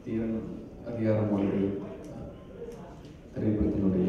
தீரன் அதிகார மொழிகள் திரைப்படத்தினுடைய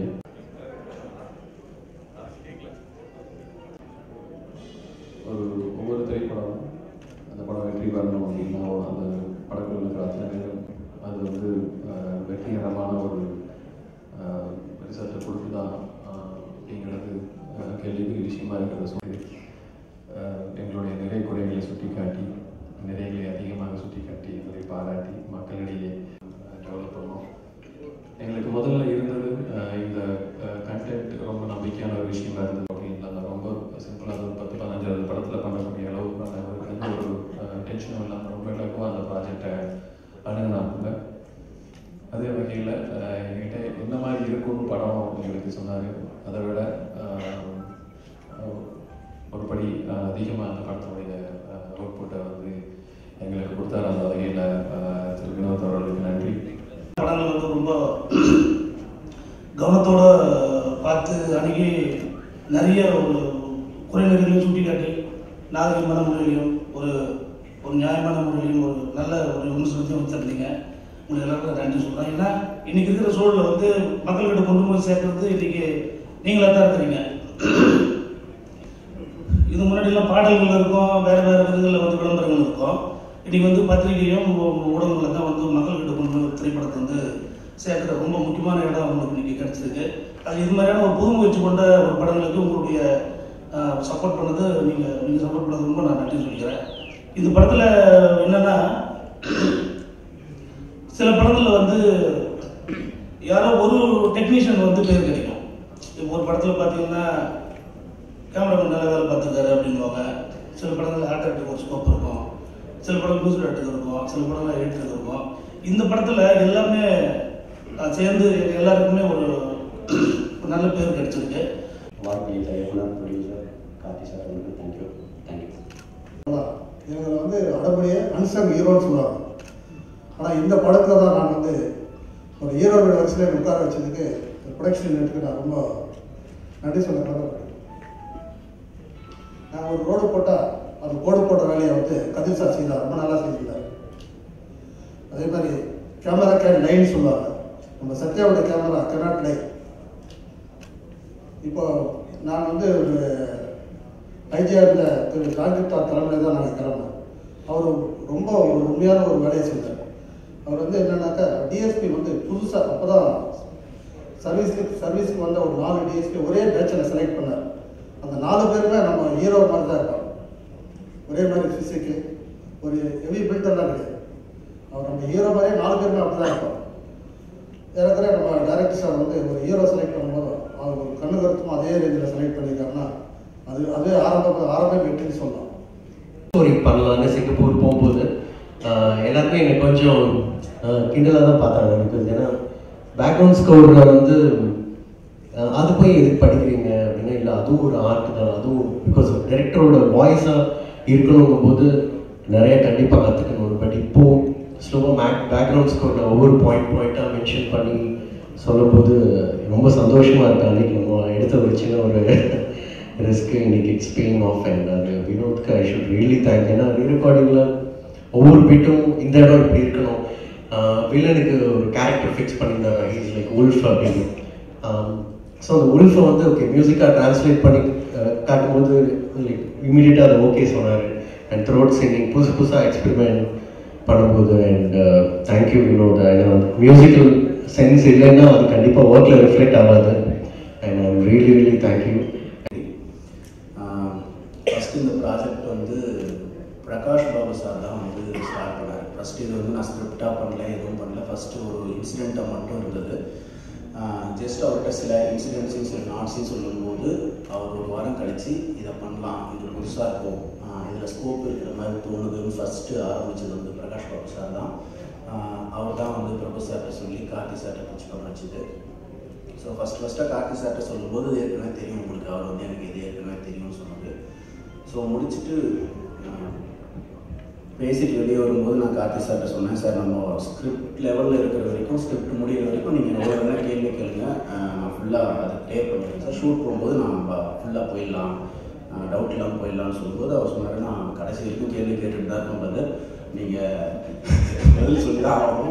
ஒரு ஒவ்வொரு திரைப்படம் அந்த படம் வெற்றி பெறணும் அப்படின்னா அந்த படங்கள் இருக்கிற அத்தனை பேரும் அது வந்து அஹ், வெற்றிகரமான ஒரு ரிசல்ட்டை கொடுத்து தான் அப்படிங்கிறது அஹ், கேள்விக்குரிய விஷயமா இருக்கிறத சொல்லி அஹ், எங்களுடைய நிறை குறைகளை சுட்டி காட்டி நிறைகளை அதிகமாக சுட்டி காட்டி எங்களை பாராட்டி மக்களிடையே டெவலப் பண்ணோம் எங்களுக்கு முதல்ல இருந்தது அஹ், இந்த கண்டென்ட் ரொம்ப நம்பிக்கையான ஒரு விஷயமா இருந்தது அப்படின்ல ரொம்ப சிம்பிளாக ஒரு பத்து பதினஞ்சாவது படத்தில் பண்ணக்கூடிய அளவுக்கான ஒரு எந்த ஒரு டென்ஷனும் இல்லாமல் ரொம்ப இலகுவாக அந்த ப்ராஜெக்டை அணுகுனாங்க அதே வகையில் என்கிட்ட என்ன மாதிரி இருக்கும்னு படம் எங்களுக்கு சொன்னார் அதை விட அஹ், ஒரு படி அதிகமாக அந்த படத்துடைய அவுட்புட்டை வந்து எங்களுக்கு கொடுத்தாரு அந்த வகையில் திரு வினோத் அவர்களுக்கு நன்றி படங்கள் வந்து ரொம்ப கவனத்தோட பார்த்து அணுகி நிறைய ஒரு குறைநிறைகளையும் சுட்டிக்காட்டி நாகரிகமான முறையிலையும் ஒரு ஒரு நியாயமான முறையிலையும் ஒரு நல்ல ஒரு விமர்சனத்தையும் வச்சிருந்தீங்க உங்களுக்கு எல்லாருக்கும் நன்றி சொல்கிறேன் ஏன்னா இன்னைக்கு இருக்கிற சூழலில் வந்து மக்கள்கிட்ட கொண்டு போய் சேர்க்கறது இன்னைக்கு நீங்களாக தான் இருக்கிறீங்க இது முன்னாடிலாம் பாடல்கள் இருக்கும் வேறு வேறு விதங்களில் வந்து விளம்பரங்கள் இருக்கும் இன்னைக்கு வந்து பத்திரிகையும் ஊ- ஊடகங்கள்ல தான் வந்து மக்கள்கிட்ட கொண்டு போய் திரைப்படத்தை வந்து சேர்க்குற ரொம்ப முக்கியமான இடம் உங்களுக்கு இன்னைக்கு கிடைச்சிருக்கு அது இது மாதிரியான ஒரு புது முயற்சி கொண்ட ஒரு படங்களுக்கு உங்களுடைய சப்போர்ட் பண்ணது நீங்கள் நீங்கள் சப்போர்ட் பண்ணது ரொம்ப நான் நன்றி சொல்லிக்கிறேன் இந்த படத்தில் என்னன்னா சில படங்களில் வந்து யாரோ ஒரு டெக்னீஷியன் வந்து பேர் கிடைக்கும் இப்போ ஒரு படத்தில் பார்த்தீங்கன்னா கேமராமேன் நல்ல வேலை பார்த்துருக்காரு அப்படின்வாங்க சில படங்கள் ஆர்ட் ஆக்டருக்கு ஒரு ஸ்கோப் இருக்கும் சில படம் மியூசிக் ஆர்ட்டுக்கு இருக்கும் சில படங்கள் எடிட்டருக்கு இருக்கும் இந்த படத்தில் எல்லாமே அஹ், சேர்ந்து எங்க எல்லாருக்குமே ஒரு ஒரு நல்ல பேர் கிடைச்சிருக்கு வாய்ப்பளித்த இயக்குனர் ப்ரொடியூசர் கார்த்தி சார் அவர்களுக்கு தேங்க்யூ தேங்க்யூ அதான் இவங்களை வந்து அடபடியே அன்சங் ஹீரோன்னு சொல்லுவாங்க ஆனால் இந்த படத்தில் தான் நான் வந்து ஒரு ஹீரோவோட வரிசையில் உட்கார வச்சதுக்கு ப்ரொடக்ஷன் யூனிட்டுக்கு நான் ரொம்ப நன்றி சொல்ல கடமைப்பட்டேன் நான் ஒரு ரோடு போட்டால் அந்த கோடு போட்ட வேலையை வந்து கதிர் சார் செய்தார் ரொம்ப நல்லா செஞ்சிருந்தார் அதே மாதிரி கேமரா கேன் லைன் சொல்லுவாங்க நம்ம சத்யாவோட கேமரா கனாட் லைன் இப்போ நான் வந்து ஒரு ஐஜிஆரில் திரு காந்தித்தார் தலைமையில் தான் நாங்கள் கிளம்பினோம் அவர் ரொம்ப ஒரு உண்மையான ஒரு வேலையை செஞ்சார் அவர் வந்து என்னன்னாக்கா டிஎஸ்பி வந்து புதுசாக அப்போ தான் சர்வீஸுக்கு சர்வீஸ்க்கு வந்த ஒரு நாலு டிஎஸ்பி ஒரே பேட்சில் செலக்ட் பண்ணார் அந்த நாலு பேருமே நம்ம ஹீரோ மாதிரி தான் இருப்பாங்க ஒரே மாதிரி ஃபிசிக்கு ஒரு ஹெவி பில்டர்லாம் கிடையாது அவர் நம்ம ஹீரோ மாதிரியே நாலு பேருமே அப்படி தான் இருப்பாங்க ஏறக்குறைய நம்ம டைரக்டர் சார் வந்து ஒரு ஹீரோ செலக்ட் பண்ணும்போது அவர் ஒரு கண்ணு கருத்தும் அதே ரேஞ்சில் செலக்ட் பண்ணியிருக்காருன்னா அது அதுவே ஆரம்ப ஆரம்பம் வெற்றின்னு சொல்லலாம் ஸ்டோரி பண்ணலான்னு சிங்கப்பூர் போகும்போது ஆஹ் எல்லாருமே என்னை கொஞ்சம் கிண்டலாக தான் பார்த்தாங்க பிகாஸ் ஏன்னா பேக்ரவுண்ட் ஸ்கோரில் வந்து ஆஹ் அது போய் எதுக்கு படிக்கிறீங்க அப்படின்னா இல்லை அதுவும் ஒரு ஆர்ட் தான் அதுவும் பிகாஸ் டைரக்டரோட வாய்ஸாக இருக்கணுங்கும் போது நிறைய கண்டிப்பாக கற்றுக்கணும் பட் இப்போது ஸ்லோவாக மேக் பேக்ரவுண்ட் ஸ்கோரில் ஒவ்வொரு பாயிண்ட் பாயிண்ட்டாக மென்ஷன் பண்ணி சொல்லும்போது ரொம்ப சந்தோஷமாக இருக்கு அன்னைக்கு நம்ம எடுத்த ஒரு சின்ன ஒரு ரிஸ்க் இன்னைக்கு இட்ஸ் பேயிங் ஆஃப் அண்ட் அது வினோத்க்கு ஐ ஷுட் ரியலி தேங்க் ஏன்னா ரீரெக்கார்டிங்கில் ஒவ்வொரு பீட்டும் இந்த இடம் இப்படி இருக்கணும் வில்லனுக்கு ஒரு கேரக்டர் ஃபிக்ஸ் பண்ணியிருந்தாங்க ஹீஸ் லைக் உல்ஃப் அப்படின்னு ஸோ அந்த உல்ஃபை வந்து ஓகே மியூசிக்காக ட்ரான்ஸ்லேட் பண்ணி அஹ், காட்டும்போது லைக் இமீடியட்டாக அதை ஓகே சொன்னார் அண்ட் த்ரோட் சிங்கிங் புதுசு புதுசாக எக்ஸ்பெரிமெண்ட் பண்ணும்போது அண்ட் தேங்க்யூ வினோத் ஏன்னா மியூசிக்கல் சென்ஸ் இல்லைன்னா அது கண்டிப்பாக ஒர்க்கில் ரிஃப்ளெக்ட் ஆகாது and I'm really really thank you first இந்த ப்ராஜெக்ட் வந்து பிரகாஷ் பாபு சார் தான் வந்து ஸ்டார்ட் பண்ணார் ஃபஸ்ட்டு இது வந்து நான் ஸ்கிரிப்டாக பண்ணல எதுவும் பண்ணல ஃபஸ்ட்டு ஒரு இன்சிடெண்ட்டாக மட்டும் இருந்தது ஜஸ்ட் அவர்கிட்ட சில இன்சிடென்ட்ஸையும் சில நாட்ஸையும் சொல்லும்போது அவர் ஒரு வாரம் கழித்து இதை பண்ணலாம் இது புதுசாக இருக்கும் இதில் ஸ்கோப் இருக்கிற மாதிரி தோணுதுன்னு ஃபஸ்ட்டு ஆரம்பித்தது வந்து பிரகாஷ் பாபு சார் தான் அவர் தான் வந்து பிரபு சார்கிட்ட சொல்லி கார்த்தி சார்கிட்ட பிச் பண்ண வச்சுது ஸோ ஃபஸ்ட் ஃபஸ்ட்டாக கார்த்தி சார்கிட்ட சொல்லும்போது இது ஏற்கனவே தெரியும் உங்களுக்கு அவர் வந்து எனக்கு இது ஏற்கனவே தெரியும்னு சொன்னது ஸோ முடிச்சுட்டு அஹ், பேசிட்டு வெளியே வரும்போது நான் கார்த்தி சார்கிட்ட சொன்னேன் சார் நம்ம ஸ்கிரிப்ட் லெவலில் இருக்கிற வரைக்கும் ஸ்கிரிப்ட் முடிகிற வரைக்கும் நீங்கள் எவ்வளோ வேணால் கேள்வி கேளுங்க அஹ், நான் ஃபுல்லாக அதை க்ளியர் பண்ணிடுறேன் சார் ஷூட் போகும்போது நான் ஃபுல்லாக போயிடலாம் டவுட் இல்லாமல் போயிடலாம்னு சொல்லும்போது அவர் சொன்னார் நான் கடைசி வரைக்கும் கேள்வி கேட்டுட்டு தான் இருந்தது நீங்கள் பதில் சொல்லி தான் ஆகணும்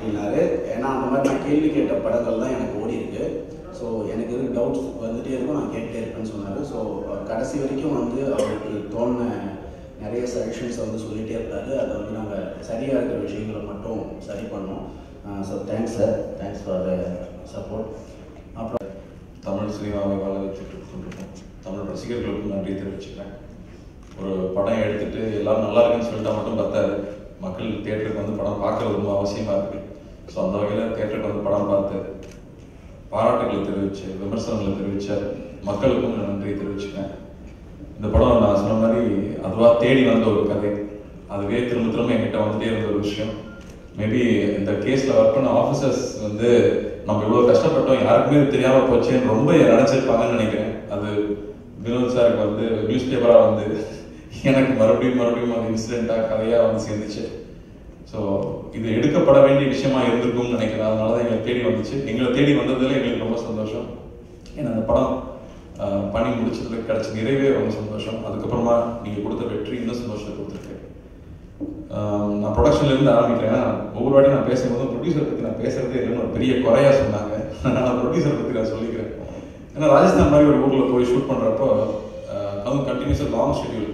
அப்படின்னாரு ஏன்னா அந்த மாதிரி நான் கேள்வி கேட்ட படங்கள் தான் எனக்கு ஓடி இருக்கு ஸோ எனக்கு எதுவும் டவுட்ஸ் வந்துட்டே இருக்கும் நான் கேட்டே இருப்பேன்னு சொன்னார் ஸோ கடைசி வரைக்கும் வந்து அவருக்கு தோணுன நிறைய சஜஷன்ஸ் வந்து சொல்லிகிட்டே இருக்காரு அதை வந்து நாங்கள் சரியாக இருக்கிற விஷயங்களை மட்டும் சரி பண்ணோம் so thanks sir thanks for the support அப்புறம் தமிழ் சினிமாவை வாழ வச்சுட்டு இருக்கோம் தமிழ் ரசிகர்களுக்கும் நன்றி தெரிவிச்சுக்கிறேன் ஒரு படம் எடுத்துட்டு எல்லாரும் நல்லா இருக்குன்னு சொல்லிட்டா மட்டும் பத்தாது மக்கள் தேட்டருக்கு வந்து படம் பார்க்கறது ரொம்ப அவசியமா இருக்கு ஸோ அந்த வகையில் தேட்டருக்கு வந்து படம் பார்த்து பாராட்டுகளை தெரிவிச்சு விமர்சனங்களை தெரிவிச்ச மக்களுக்கும் நான் நன்றி தெரிவிச்சுக்கிறேன் இந்த படம் நான் சொன்ன மாதிரி அதுவாக தேடி வந்த ஒரு கதை அதுவே திரும்ப திரும்ப என்கிட்ட வந்துட்டே இருந்த ஒரு விஷயம் மேபி இந்த கேஸில் ஒர்க் பண்ண ஆஃபீஸர்ஸ் வந்து நம்ம இவ்வளோ கஷ்டப்பட்டோம் யாருக்குமே இது தெரியாம போச்சேன்னு ரொம்ப நினைச்சிருப்பாங்கன்னு நினைக்கிறேன் அது வினோத் சாருக்கு வந்து நியூஸ் பேப்பராக வந்து எனக்கு மறுபடியும் மறுபடியும் அந்த இன்சிடெண்ட்டாக கதையாக வந்து சேர்ந்துச்சு ஸோ இது எடுக்கப்பட வேண்டிய விஷயமா இருந்திருக்கும்னு நினைக்கிறேன் அதனால தான் எங்களை தேடி வந்துச்சு எங்களை தேடி வந்ததுல எங்களுக்கு ரொம்ப சந்தோஷம் ஏன்னா அந்த படம் ஆஹ், பண்ணி முடிச்சதுல கிடைச்ச நிறைவே ரொம்ப சந்தோஷம் அதுக்கப்புறமா நீங்கள் கொடுத்த வெற்றி இன்னும் சந்தோஷத்தை கொடுத்துருக்கு ஆஹ், நான் ப்ரொடக்ஷன்ல இருந்து ஆரம்பிக்கிறேன் ஒவ்வொரு வாட்டி நான் பேசும்போது ப்ரொடியூசர் பற்றி நான் பேசுறதே இல்லைன்னு ஒரு பெரிய குறையா சொன்னாங்க நான் ப்ரொடியூசர் பற்றி நான் சொல்லிக்கிறேன் ஏன்னா ராஜஸ்தான் மாதிரி ஒரு ஊரில் போய் ஷூட் பண்ணுறப்போ அதுவும் கண்டினியூஸாக லாங் ஷெட்யூல்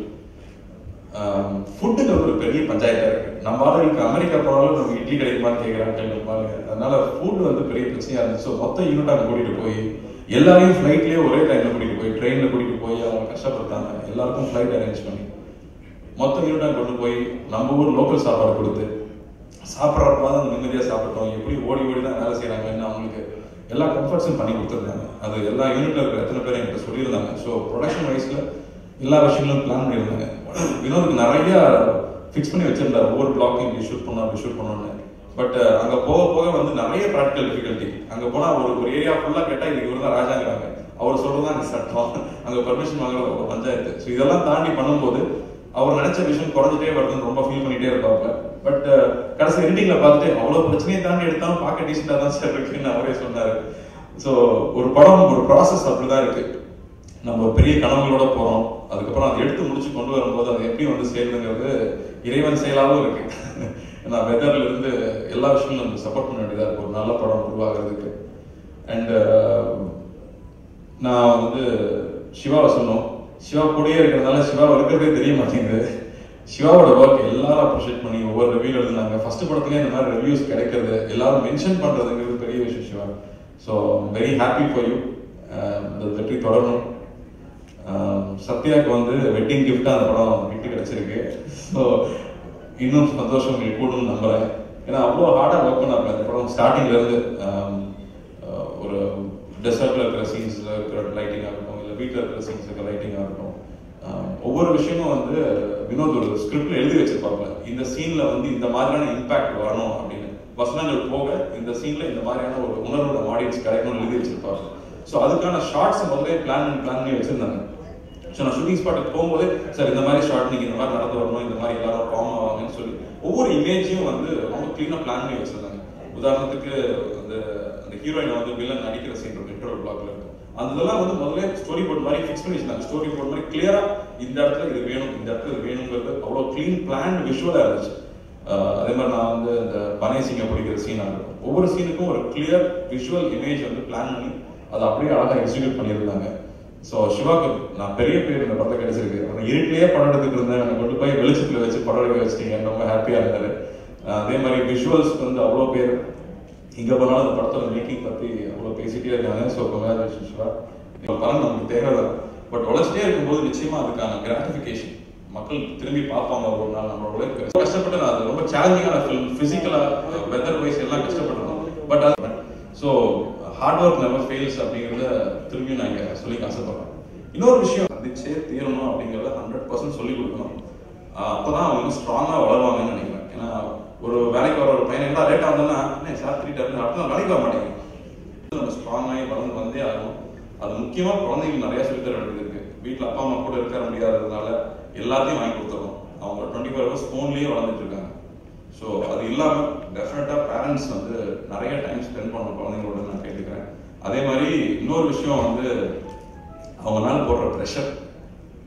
ஃபுட்டுக்கு ஒரு பெரிய பஞ்சாயத்தா இருக்கு நம்ம ஆளுங்களுக்கு அமெரிக்கா போனாலும் நம்ம இட்லி கிடைக்குமான்னு கேட்குறாங்க நம்ம ஆளுங்க அதனால ஃபுட் வந்து பெரிய பிரச்சனையா இருந்துச்சு ஸோ மொத்த யூனிட் அங்கே கூட்டிட்டு போய் எல்லாரையும் ஃப்ளைட்லேயே ஒரே டைம்ல கூட்டிட்டு போய் ட்ரெயினில் கூட்டிட்டு போய் அவங்க கஷ்டப்படுத்தாங்க எல்லாருக்கும் ஃப்ளைட் அரேஞ்ச் பண்ணி மொத்த யூனிட்டாக கொண்டு போய் நம்ம ஊர் லோக்கல் சாப்பாடு கொடுத்து சாப்பிட்றப்ப தான் நிம்மதியாக சாப்பிட்டோம் எப்படி ஓடி ஓடி தான் வேலை செய்கிறாங்கன்னு அவங்களுக்கு எல்லா கம்ஃபர்ட்ஸும் பண்ணி கொடுத்துருந்தாங்க அது எல்லா யூனிட்ல இருக்கிற எத்தனை பேர் என்கிட்ட சொல்லியிருந்தாங்க ஸோ ப்ரொடக்ஷன் வைஸில் எல்லா விஷயங்களும் பிளான் பண்ணியிருந்தாங்க வினோதுக்கு நிறைய ஃபிக்ஸ் பண்ணி வச்சிருந்தார் ஒவ்வொரு பிளாக்கையும் இப்படி ஷூட் பண்ணோம் அப்படி ஷூட் பண்ணோன்னு பட் அங்க போக போக வந்து நிறைய ப்ராக்டிகல் டிஃபிகல்ட்டி அங்க போனா ஒரு ஒரு ஏரியா ஃபுல்லா கேட்டா இது இவர் தான் ராஜாங்கிறாங்க அவர் சொல்றதுதான் அங்க சட்டம் அங்க பர்மிஷன் வாங்குறது ஒரு பஞ்சாயத்து ஸோ இதெல்லாம் தாண்டி பண்ணும்போது அவர் நினைச்ச விஷயம் குறைஞ்சிட்டே வருதுன்னு ரொம்ப ஃபீல் பண்ணிட்டே இருப்பாங்க பட் கடைசி எடிட்டிங்ல பார்த்துட்டு அவ்வளவு பிரச்சனையை தாண்டி எடுத்தாலும் பார்க்க டீசெண்டா தான் சார் இருக்குன்னு அவரே சொன்னாரு ஸோ ஒரு படம் ஒரு ப்ராசஸ் அப்படிதான் இருக்கு நம்ம ஒரு பெரிய கனவுகளோட போறோம் அதுக்கப்புறம் அதை எடுத்து முடிச்சு கொண்டு வரும்போது அது எப்படி வந்து சேருதுங்கிறது இறைவன் செயலாகவும் இருக்கு ஏன்னா வெதர்ல இருந்து எல்லா விஷயங்களும் நம்ம சப்போர்ட் பண்ண வேண்டியதா இருக்கு ஒரு நல்ல படம் உருவாகிறதுக்கு அண்ட் நான் வந்து சிவாவை சொன்னோம் சிவா கூடயே இருக்கிறதுனால சிவா இருக்கிறதே தெரிய மாட்டேங்குது சிவாவோட ஒர்க் எல்லாரும் அப்ரிஷியேட் பண்ணி ஒவ்வொரு ரிவ்யூ எழுதுனாங்க ஃபர்ஸ்ட் படத்துலேயே இந்த மாதிரி ரிவ்யூஸ் கிடைக்கிறது எல்லாரும் மென்ஷன் பண்றதுங்கிறது பெரிய விஷயம் Siva so very happy for you இந்த வெற்றி தொடரணும் ஆஹ் சத்யாவுக்கு வந்து வெட்டிங் கிஃப்டா அந்த படம் கிஃப்ட் கிடைச்சிருக்கு ஸோ இன்னும் சந்தோஷம் உங்களுக்கு கூடணும்னு நம்புறேன் ஏன்னா அவ்வளோ ஹார்டாக ஒர்க் பண்ணாங்க அந்த படம் ஸ்டார்டிங்ல இருந்து ஆம், ஆஹ் ஒரு டெசர்ட்ல இருக்கிற சீன்ஸ்ல இருக்கிற லைட்டிங்காக இருக்கட்டும் இல்லை வீட்டில் இருக்கிற சீன்ஸ் இருக்கிற லைட்டிங்காக இருக்கட்டும் ஆஹ் ஒவ்வொரு விஷயமும் வந்து வினோத் ஒரு ஸ்கிரிப்ட்ல எழுதி வச்சிருப்பாங்க இந்த சீன்ல வந்து இந்த மாதிரியான இம்பாக்ட் வரணும் அப்படின்னு வசனங்கள் போக இந்த சீன்ல இந்த மாதிரியான ஒரு உணர்வு நம்ம ஆடியன்ஸ் கிடைக்கணும்னு எழுதி வச்சிருப்பாங்க ஸோ அதுக்கான ஷார்ட்ஸ் முதல்ல பிளான் பண்ணி பிளான் பண்ணி வச்சிருந்தாங்க ஸோ நான் ஷூட்டிங் ஸ்பாட்டுக்கு போகும்போது சார் இந்த மாதிரி ஷார்ட் நீங்க இந்த மாதிரி நடந்து வரணும் இந்த மாதிரி எல்லாரும் ஃபார்ம் ஆவாங்கன்னு சொல்லி ஒவ்வொரு இமேஜையும் வந்து ரொம்ப க்ளீனாக பிளான் பண்ணி வச்சிருந்தாங்க உதாரணத்துக்கு அந்த அந்த ஹீரோயின் வந்து வில்லன் நடிக்கிற சீன் இருக்கும் இன்டர்வல் பிளாக்ல இருக்கும் அந்த இதெல்லாம் வந்து முதல்ல ஸ்டோரி போர்ட் மாதிரி ஃபிக்ஸ் பண்ணி வச்சிருந்தாங்க ஸ்டோரி போர்ட் மாதிரி கிளியரா இந்த இடத்துல இது வேணும் இந்த இடத்துல இது வேணுங்கிறது அவ்வளோ க்ளீன் பிளான் விஷுவலாக இருந்துச்சு ஆஹ் அதே மாதிரி நான் வந்து இந்த பனை சிங்க பிடிக்கிற சீனாக இருக்கும் ஒவ்வொரு சீனுக்கும் ஒரு கிளியர் விஷுவல் இமேஜ் வந்து பிளான் பண்ணி அதை அப்படியே அழகாக எக்ஸிக்யூட் பண்ணியிருந்தாங்க ஸோ சிவாக்கு நான் பெரிய பேர் இந்த படத்தை கிடைச்சிருக்கு அந்த இருட்டிலேயே படம் எடுத்துட்டு இருந்தேன் என்னை கொண்டு போய் வெளிச்சத்தில் வச்சு படம் எடுக்க வச்சிட்டீங்க ரொம்ப ஹாப்பியாக இருந்தாரு ஆஹ் அதே மாதிரி விஷுவல்ஸ்க்கு வந்து அவ்வளோ பேர் இங்கே போனாலும் அந்த படத்தோட மேக்கிங் பற்றி அவ்வளோ பேசிட்டே இருக்காங்க ஸோ கங்க்ராச்சுலேஷன் சிவா இப்போ படம் நமக்கு தேவைதான் பட் உழைச்சிட்டே இருக்கும்போது நிச்சயமா அதுக்கான கிராட்டிஃபிகேஷன் மக்கள் திரும்பி பார்ப்பாங்க ஒரு நாள் நம்மளோட உழைப்பு ரொம்ப கஷ்டப்பட்டு நான் அது ரொம்ப சேலஞ்சிங்கான ஃபில்ம் ஃபிசிக்கலாக வெதர் வைஸ் எல்லாம் கஷ்டப்பட்டிருந்தோம் பட் அது so hard work never fails அப்படிங்கிறத திரும்பியும் நான் இங்க சொல்லிக்க ஆசைப்படுறேன் இன்னொரு விஷயம் சந்திச்சே தீரணும் அப்படிங்கிறத ஹண்ட்ரட் பர்சன்ட் சொல்லி கொடுக்கணும் ஆஹ் அப்பதான் அவங்க இன்னும் ஸ்ட்ராங்காக வளருவாங்கன்னு நினைக்கிறேன் ஏன்னா ஒரு வேலைக்கு வர ஒரு பையன் என்ன லேட்டாக வந்தோம்னா என்ன சார் த்ரீ டர்னு அடுத்த நாள் வேலைக்கு வர மாட்டேங்குது நம்ம ஸ்ட்ராங்காகி வளர்ந்து வந்தே ஆகணும் அது முக்கியமா குழந்தைங்களுக்கு நிறைய சொல்லித் தர வேண்டியது இருக்கு வீட்டில் அப்பா அம்மா கூட இருக்க முடியாததுனால எல்லாத்தையும் வாங்கி கொடுத்துறோம் அவங்க டுவெண்ட்டி ஃபோர் ஹவர்ஸ் ஃபோன்லேயே வளர்ந்துட்டு இருக்காங்க ஸோ அது இல்லாமல் டெஃபினட்டாக பேரண்ட்ஸ் வந்து நிறைய டைம் ஸ்பெண்ட் பண்ணணும் குழந்தைங்களோட நான் கேட்டுக்கிறேன் அதே மாதிரி இன்னொரு விஷயம் வந்து அவங்க மேலே போடுற ப்ரெஷர்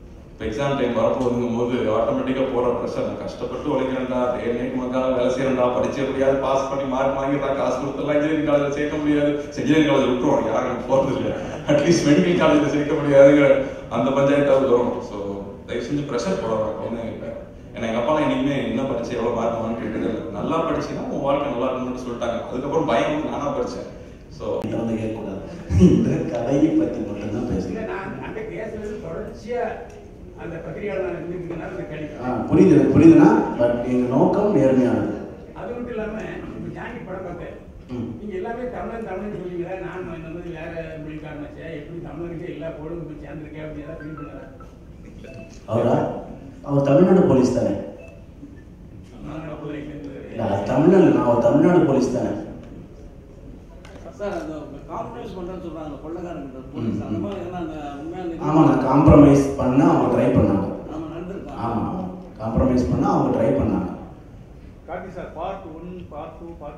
இப்போ எக்ஸாம் டைம் வரப்போகுதுங்கும் போது ஆட்டோமேட்டிக்காக போகிற ப்ரெஷர் நான் கஷ்டப்பட்டு உழைக்கிறேன்டா டே நைட் மக்கள் வேலை செய்யறேன்டா படிச்சு எப்படியாவது பாஸ் பண்ணி மார்க் வாங்கிடுறா காசு கொடுத்துலாம் இன்ஜினியரிங் காலேஜில் சேர்க்க முடியாது இன்ஜினியரிங் காலேஜ் விட்டுருவோம் யாரும் போகிறது இல்லை அட்லீஸ்ட் மெடிக்கல் காலேஜில் சேர்க்க முடியாதுங்கிற அந்த பஞ்சாயத்தாவது வரும் ஸோ தயவு செஞ்சு ப்ரெஷர் போடுறாங்க குழந்தைங்கிட்ட ஏன்னா எங்கள் அப்பா என்னைக்குமே என்ன படிச்சு எவ்வளோ மார்க் வாங்கன்னு கேட்டது இல்லை நல்லா படிச்சுன்னா உன் வாழ்க்கை நல்லா இருக்கணும்னு சொல்லிட்டாங்க அதுக்கப்புறம் பயம் வந்து நானா படித்தேன் ஸோ என்கிட்ட வந்து கேட்கக்கூடாது இந்த கதையை பற்றி மட்டும்தான் இல்ல, பேசுகிறேன் நான் அந்த கேஸ்ல இருந்து தொடர்ச்சியா அந்த பத்திரிகையாளர் இருந்ததுனால இந்த கேள்வி புரியுது எனக்கு புரியுதுன்னா பட் எங்கள் நோக்கம் நேர்மையானது அது மட்டும் இல்லாம இப்ப ஜானி படம் பார்த்தேன் ம். நீங்க எல்லாமே தமிழன் தமிழன் சொல்லுவீங்களா நான் இந்த மாதிரி வேற மொழிக்காரனாச்சே எப்படி தமிழனுக்கு எல்லா பொருளும் போய் சேர்ந்துருக்கேன் அப்படின்னு ஏதாவது ஃபீல் பண்ணாரா அவரா அவர் தமிழ்நாடு போலீஸ் தானே மாநாடு குதிரைக்கு இல்லை அது தமிழ்நாடு நான் அவர் தமிழ்நாடு போலீஸ் தானே சார் அந்த காம்ப்ரமைஸ் பண்றேன்னு சொல்றாங்க கொள்ளக்காரங்க போலீஸ் அந்த மாதிரி ஏன்னா அந்த உண்மையான ஆமாம் நான் காம்ப்ரமைஸ் பண்ண அவங்க ட்ரை பண்ணாங்க நம்ம நடந்திருக்கோம் ஆமாம் காம்ப்ரமைஸ் பண்ண அவங்க ட்ரை பண்ணாங்க Karthi sir part one part two part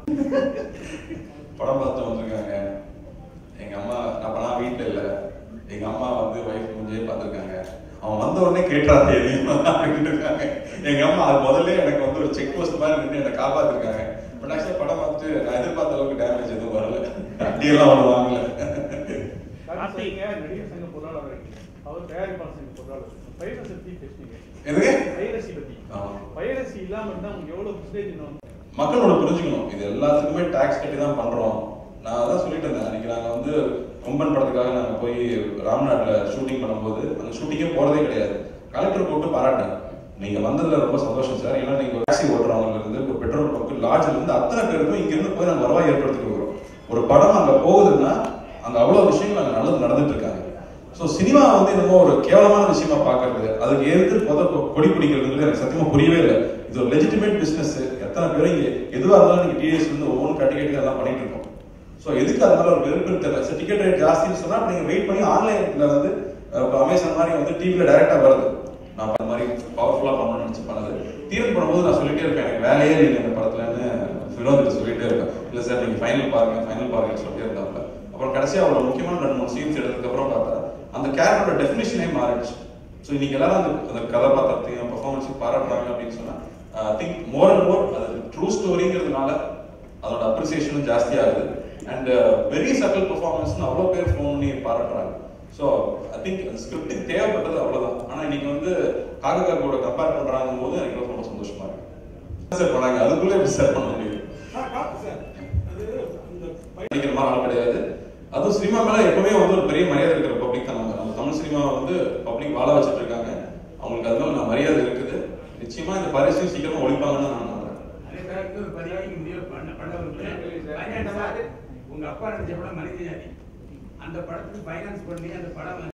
படம் பார்த்து வந்திருக்காங்க எங்க அம்மா அப்ப நான் வீட்டுல இல்ல எங்க அம்மா வந்து ஒய்ஃப் முடிஞ்சே பார்த்திருக்காங்க அவன் வந்த உடனே கேட்டாரு எதையும் அப்படின்னு இருக்காங்க எங்க அம்மா அது முதல்ல எனக்கு வந்து ஒரு செக் போஸ்ட் மாதிரி நின்று என்னை காப்பாத்திருக்காங்க பட் ஆக்சுவலா படம் பார்த்துட்டு நான் எதிர்பார்த்த அளவுக்கு டேமேஜ் எதுவும் வரல அடியெல்லாம் ஒன்றும் வாங்கல கார்த்திங்க நடிகர் சங்க பொருளாளர் இருக்கீங்க. அவர் தயாரிப்பாளர் சங்க பொருளாளர் பைரசி பத்தி பேசுனீங்க எதுக்கு? பைரசி பத்தி ஆமா. பைரசி இல்லாம இருந்தா உங்களுக்கு எவ்வளவு புஸ்டேஜ் இன்னும் மக்களோட புரிஞ்சுக்கணும் இது எல்லாத்துக்குமே டாக்ஸ் கட்டி தான் பண்றோம் நான் அதான் சொல்லிட்டு இருந்தேன் அன்னைக்கு நாங்க வந்து கொம்பன் படத்துக்காக நாங்க போய் ராம்நாட்ல ஷூட்டிங் பண்ணும்போது அந்த ஷூட்டிங்கே போறதே கிடையாது கலெக்டர் கூப்பிட்டு பாராட்டாங்க நீங்க வந்ததுல ரொம்ப சந்தோஷம் சார் ஏன்னா நீங்க டாக்ஸி ஓட்டுறவங்க இருந்து ஒரு பெட்ரோல் பங்க் லாட்ஜ்ல இருந்து அத்தனை பேருக்கும் இங்க இருந்து போய் நாங்க வருவாய் ஏற்படுத்திட்டு வரோம் ஒரு படம் அங்க போகுதுன்னா அங்க அவ்வளவு விஷயங்கள் அங்க நல்லது நடந்துட்டு இருக்காங்க ஸோ சினிமா வந்து என்னமோ ஒரு கேவலமான விஷயமா பார்க்கறது அதுக்கு எதுக்கு முத கொ- கொடி பிடிக்கிறதுங்கிறது எனக்கு சத்தியமா புரியவே இல்லை இது ஒரு லெஜிட்டிமேட் பிசினஸ் எத்தனை பேரும் இங்க எதுவாக இருந்தாலும் நீங்க டிஎஸ் வந்து ஒவ்வொன்றும் கட்டி கட்டி அதெல்லாம் பண்ணிட்டு இருக்கோம் ஸோ எதுக்கு அதனால ஒரு வெறுப்பு தெரியல சார் டிக்கெட் ரேட் ஜாஸ்தின்னு சொன்னா நீங்க வெயிட் பண்ணி ஆன்லைன்ல வந்து இப்போ அமேசான் மாதிரி வந்து டிவியில் டைரக்டா வருது நான் அந்த மாதிரி பவர்ஃபுல்லா பண்ணணும்னு நினைச்சு பண்ணது தீரன் பண்ணும்போது நான் சொல்லிட்டே இருப்பேன் எனக்கு வேலையே இல்லை இந்த படத்துலன்னு வினோத் சொல்லிட்டே இருப்பேன் இல்ல சார் நீங்க ஃபைனல் பாருங்க ஃபைனல் பாருங்கன்னு சொல்லிட்டே இருந்தாப்ல அப்புறம் கடைசியா அவ்வளோ முக்கியமான ரெண்டு மூணு சீன்ஸ் எடுத்ததுக்கு அப்புறம் பார்த்தா அந்த கேரக்டரோட டெஃபினேஷனே மாறிடுச்சு ஸோ இன்னைக்கு எல்லாரும் அந்த அந்த கதாபாத்திரத்தையும் பர்ஃபார்மன்ஸையும் பாராட்டுறாங்க அப்படின்னு சொன்னா திங்க் மோர் அண்ட் மோர் அது ட்ரூ ஸ்டோரிங்கிறதுனால அதோட அப்ரிசியேஷனும் ஜாஸ்தி ஆகுது அண்ட் வெரி சட்டில் பெர்ஃபார்மன்ஸ்னு அவ்வளோ பேர் ஃபோன் பண்ணி பாராட்டுறாங்க ஸோ ஐ திங்க் ஸ்கிரிப்டுக்கு தேவைப்பட்டது அவ்வளோதான் ஆனால் இன்னைக்கு வந்து காக்கா கூட கம்பேர் பண்ணுறாங்க போது எனக்கு ரொம்ப சந்தோஷமா இருக்கு சார் பண்ணாங்க அதுக்குள்ளே எப்படி சார் பண்ண முடியும் நடிக்கிற மாதிரி ஆள் கிடையாது அதுவும் சினிமா மேல எப்பவுமே வந்து ஒரு பெரிய மரியாதை இருக்கிற பப்ளிக் தான் நம்ம நம்ம தமிழ் சினிமா வந்து பப்ளிக் வாழ வச்சுட்டு இருக்காங்க அவங்களுக்கு அது மேல நான் மரியாதை இருக்குது நிச்சயமா இந்த பரிசையும் சீக்கிரமா ஒழிப்பாங்கன்னு நான் நம்புறேன் அதே சார் இன்னொரு பதிவாகி முடிவு பண்ண பண்ணவர்கள் பதினெட்டு உங்க அப்பா நடிச்ச படம் மனித ஜாதி அந்த படத்துக்கு ஃபைனான்ஸ் பண்ணி அந்த படம்